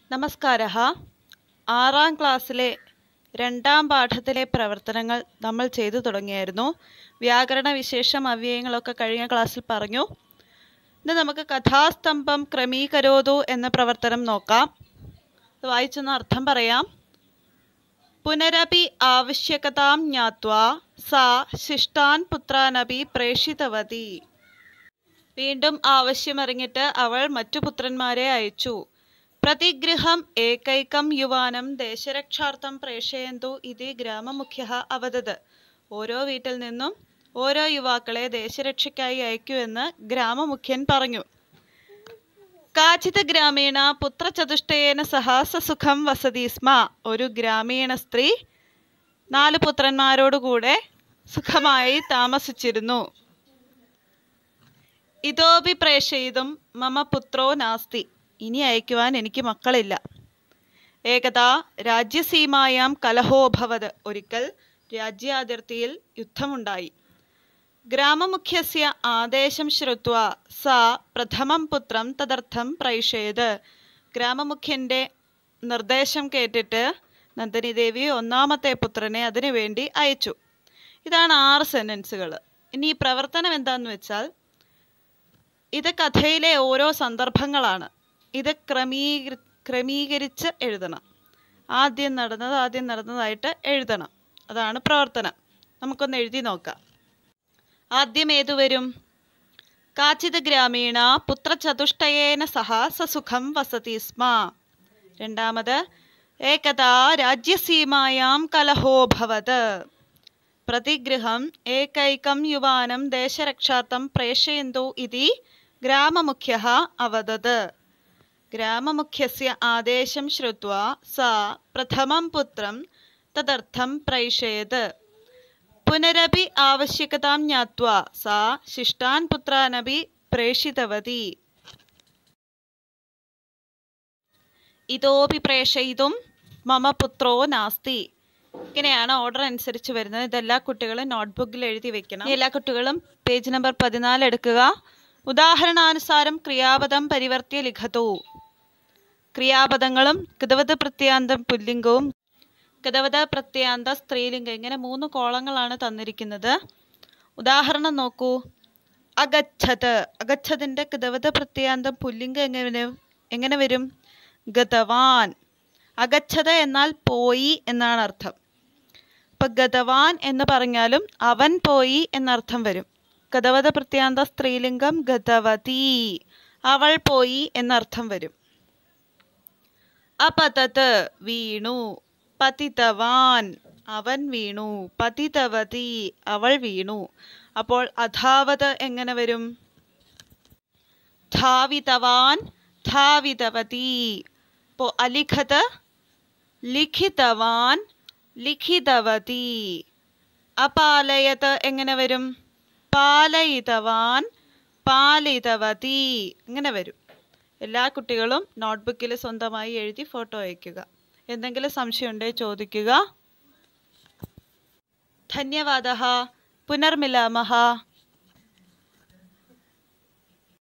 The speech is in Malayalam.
നമസ്കാരः ആറാം ക്ലാസ്സിലെ രണ്ടാം പാഠത്തിലെ പ്രവർത്തനങ്ങൾ നമ്മൾ ചെയ്തു തുടങ്ങിയായിരുന്നു വ്യാകരണ വിശേഷം അവ്യയങ്ങളൊക്കെ കഴിഞ്ഞ ക്ലാസ്സിൽ പറഞ്ഞു ഇന്ന് നമുക്ക് കഥാസ്തംഭം ക്രമീകരോതു എന്ന പ്രവർത്തനം നോക്കാം ഇത് വായിച്ചൊന്ന് അർത്ഥം പറയാം പുനരപി ആവശ്യകതാം ജ്ഞാത്വാ സാ ശിഷ്ടാൻ പുത്രാനപി പ്രേഷിതവതി വീണ്ടും ആവശ്യമറിഞ്ഞിട്ട് അവൾ മറ്റു പുത്രന്മാരെ അയച്ചു പ്രതിഗൃഹം ഏകൈകം യുവാനം ദേശരക്ഷാർത്ഥം പ്രേഷയന്തു ഇത് ഗ്രാമമുഖ്യ അവതത് ഓരോ വീട്ടിൽ നിന്നും ഓരോ യുവാക്കളെ ദേശരക്ഷയ്ക്കായി അയക്കൂ എന്ന് ഗ്രാമമുഖ്യൻ പറഞ്ഞു കാചിത് ഗ്രാമീണ പുത്രചതുഷ്ടയേന സഹ സസുഖം വസതി സ്മ ഒരു ഗ്രാമീണ സ്ത്രീ നാല് പുത്രന്മാരോടുകൂടെ സുഖമായി താമസിച്ചിരുന്നു ഇതോപി പ്രേഷയിതും മമ പുത്രോ നാസ്തി ഇനി അയക്കുവാൻ എനിക്ക് മക്കളില്ല ഏകദാ രാജ്യസീമായാം കലഹോഭവത് ഒരിക്കൽ രാജ്യാതിർത്തിയിൽ യുദ്ധമുണ്ടായി ഗ്രാമമുഖ്യസ്യ ആദേശം ശ്രുത്വ സാ പ്രഥമം പുത്രം തദർത്ഥം പ്രൈഷയത് ഗ്രാമമുഖ്യന്റെ നിർദ്ദേശം കേട്ടിട്ട് നന്ദിനി ദേവി ഒന്നാമത്തെ പുത്രനെ അതിനു വേണ്ടി അയച്ചു ഇതാണ് ആറ് സെന്റൻസുകൾ ഇനി ഈ പ്രവർത്തനം എന്താന്ന് വെച്ചാൽ ഇത് കഥയിലെ ഓരോ സന്ദർഭങ്ങളാണ് ഇത് ക്രമീകരി ക്രമീകരിച്ച് എഴുതണം ആദ്യം നടന്നത് ആദ്യം നടന്നതായിട്ട് എഴുതണം അതാണ് പ്രവർത്തനം നമുക്കൊന്ന് എഴുതി നോക്കാം ആദ്യം ഏതു വരും കാചിത് ഗ്രാമീണ പുത്രചതുഷ്ടയേന സഹ സസുഖം വസതി സ്മ രണ്ടാമത് ഏകദാ രാജ്യസീമായാം കലഹോഭവത് പ്രതിഗൃഹം ഏകൈകം യുവാനം ദേശരക്ഷാർത്ഥം പ്രേഷയന്തു ഇതി ഗ്രാമമുഖ്യ അവദത് ഗ്രാമമുഖ്യസ്യ ആദേശം ശ്രുത്വാ സാ പ്രഥമം പുത്രം തദർത്ഥം പ്രൈഷയത് പുനരപി ആവശ്യകതാം ജ്ഞാത്വാ സാ ശിഷ്ടാൻ പുത്രാനപി പ്രേഷിതവതി ഇതോപി പ്രേഷയിതും മമ പുത്രോ നാസ്തി ഇങ്ങനെയാണ് ഓർഡർ അനുസരിച്ച് വരുന്നത് ഇതെല്ലാ കുട്ടികളും നോട്ട്ബുക്കിൽ എഴുതി വെക്കണം എല്ലാ കുട്ടികളും പേജ് നമ്പർ പതിനാല് എടുക്കുക ഉദാഹരണാനുസാരം ക്രിയാപദം പരിവർത്തിയ ലിഖതു ക്രിയാപദങ്ങളും കൃതവത പ്രത്യാന്തം പുല്ലിംഗവും കൃതവത പ്രത്യാന്ത സ്ത്രീലിംഗം ഇങ്ങനെ മൂന്ന് കോളങ്ങളാണ് തന്നിരിക്കുന്നത് ഉദാഹരണം നോക്കൂ അഗച്ഛത് അഗച്ഛതിന്റെ കൃതവത പ്രത്യാന്തം പുല്ലിംഗം എങ്ങനെ എങ്ങനെ വരും ഗതവാൻ അഗച്ഛത എന്നാൽ പോയി എന്നാണ് അർത്ഥം ഇപ്പൊ ഗതവാൻ എന്ന് പറഞ്ഞാലും അവൻ പോയി എന്നർത്ഥം വരും ഗതവത പ്രത്യാന്ത സ്ത്രീലിംഗം ഗതവതി അവൾ പോയി എന്നർത്ഥം വരും അപതത് വീണു പതിതവാൻ അവൻ വീണു പതിതവതി അവൾ വീണു അപ്പോൾ അധാവത് എങ്ങനെ വരും ധാവിതവാൻ ധാവിതവതി ഇപ്പോൾ അലിഖത് ലിഖിതവാൻ ലിഖിതവതി അപാലയത് എങ്ങനെ വരും പാലയിതവാൻ പാലിതവതി ഇങ്ങനെ വരും എല്ലാ കുട്ടികളും നോട്ട്ബുക്കിൽ സ്വന്തമായി എഴുതി ഫോട്ടോ അയക്കുക എന്തെങ്കിലും സംശയം ഉണ്ടെങ്കിൽ ചോദിക്കുക ധന്യവാദ പുനർമിലാമഹ